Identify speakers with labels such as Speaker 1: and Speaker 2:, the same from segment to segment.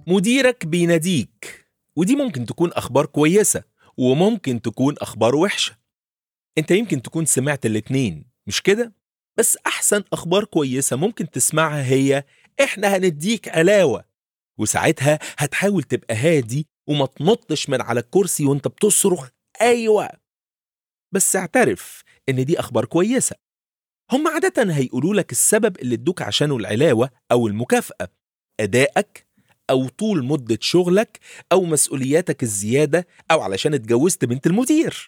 Speaker 1: مديرك بيناديك ودي ممكن تكون أخبار كويسة وممكن تكون أخبار وحشة أنت يمكن تكون سمعت الاتنين مش كده؟ بس أحسن أخبار كويسة ممكن تسمعها هي إحنا هنديك علاوة وساعتها هتحاول تبقى هادي وما تنطش من على الكرسي وانت بتصرخ أيوة بس اعترف إن دي أخبار كويسة هم عادة هيقولوا لك السبب اللي ادوك عشانه العلاوة أو المكافأة أدائك أو طول مدة شغلك أو مسؤولياتك الزيادة أو علشان اتجوزت بنت المدير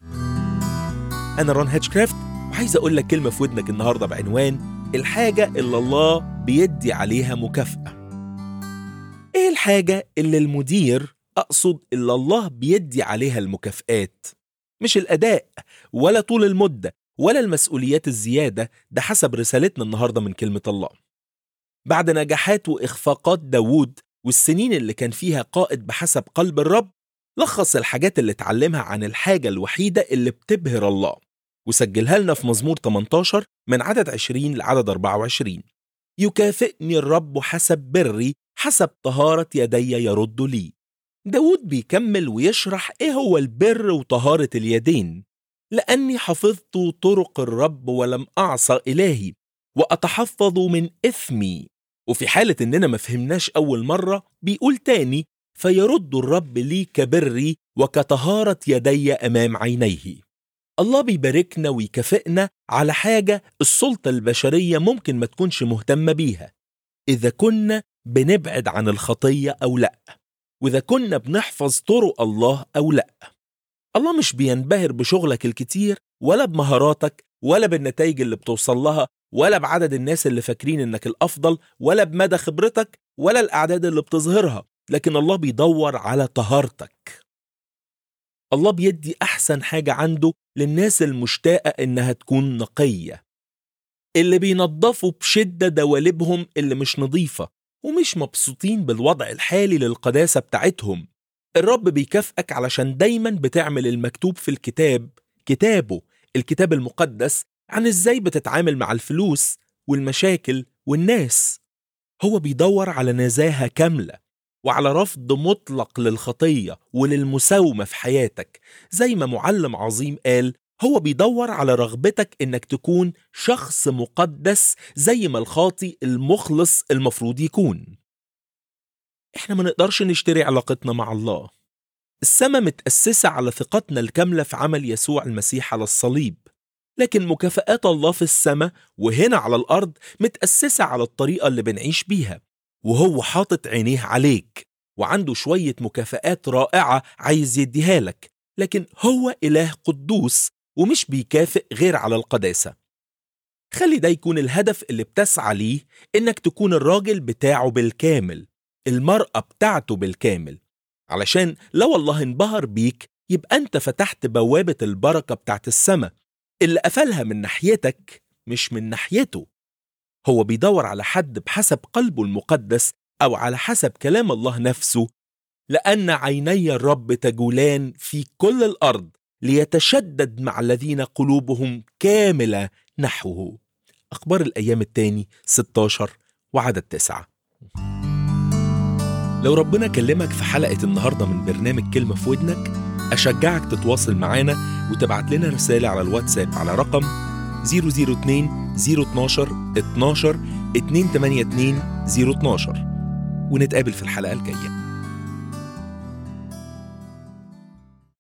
Speaker 1: أنا رون هاتشكرافت وعايز أقول لك كلمة في ودنك النهاردة بعنوان الحاجة اللي الله بيدي عليها مكافأة إيه الحاجة اللي المدير أقصد اللي الله بيدي عليها المكافآت مش الأداء ولا طول المدة ولا المسؤوليات الزيادة ده حسب رسالتنا النهاردة من كلمة الله بعد نجاحات وإخفاقات داوود والسنين اللي كان فيها قائد بحسب قلب الرب لخص الحاجات اللي اتعلمها عن الحاجة الوحيدة اللي بتبهر الله وسجلها لنا في مزمور 18 من عدد 20 لعدد 24 يكافئني الرب حسب بري حسب طهارة يدي يرد لي داود بيكمل ويشرح ايه هو البر وطهارة اليدين لأني حفظت طرق الرب ولم أعصى إلهي وأتحفظ من إثمي وفي حالة إننا ما فهمناش أول مرة بيقول تاني فيرد الرب لي كبري وكطهارة يدي أمام عينيه الله بيباركنا ويكافئنا على حاجة السلطة البشرية ممكن ما تكونش مهتمة بيها إذا كنا بنبعد عن الخطية أو لأ وإذا كنا بنحفظ طرق الله أو لأ الله مش بينبهر بشغلك الكتير ولا بمهاراتك ولا بالنتائج اللي بتوصل لها ولا بعدد الناس اللي فاكرين انك الافضل ولا بمدى خبرتك ولا الاعداد اللي بتظهرها لكن الله بيدور على طهارتك الله بيدي احسن حاجه عنده للناس المشتاقه انها تكون نقيه اللي بينظفوا بشده دوالبهم اللي مش نظيفه ومش مبسوطين بالوضع الحالي للقداسه بتاعتهم الرب بيكافئك علشان دايما بتعمل المكتوب في الكتاب كتابه الكتاب المقدس عن ازاي بتتعامل مع الفلوس والمشاكل والناس هو بيدور على نزاهة كاملة وعلى رفض مطلق للخطية وللمساومة في حياتك زي ما معلم عظيم قال هو بيدور على رغبتك انك تكون شخص مقدس زي ما الخاطي المخلص المفروض يكون احنا ما نقدرش نشتري علاقتنا مع الله السماء متأسسة على ثقتنا الكاملة في عمل يسوع المسيح على الصليب لكن مكافآت الله في السماء وهنا على الأرض متأسسة على الطريقة اللي بنعيش بيها وهو حاطط عينيه عليك وعنده شوية مكافآت رائعة عايز يديها لك لكن هو إله قدوس ومش بيكافئ غير على القداسة خلي ده يكون الهدف اللي بتسعى ليه إنك تكون الراجل بتاعه بالكامل المرأة بتاعته بالكامل علشان لو الله انبهر بيك يبقى أنت فتحت بوابة البركة بتاعت السماء اللي قفلها من ناحيتك مش من ناحيته هو بيدور على حد بحسب قلبه المقدس أو على حسب كلام الله نفسه لأن عيني الرب تجولان في كل الأرض ليتشدد مع الذين قلوبهم كاملة نحوه أخبار الأيام التاني 16 وعدد 9 لو ربنا كلمك في حلقة النهاردة من برنامج كلمة في ودنك أشجعك تتواصل معانا وتبعت لنا رسالة على الواتساب على رقم 002 012 12 282 012 ونتقابل في الحلقة الجاية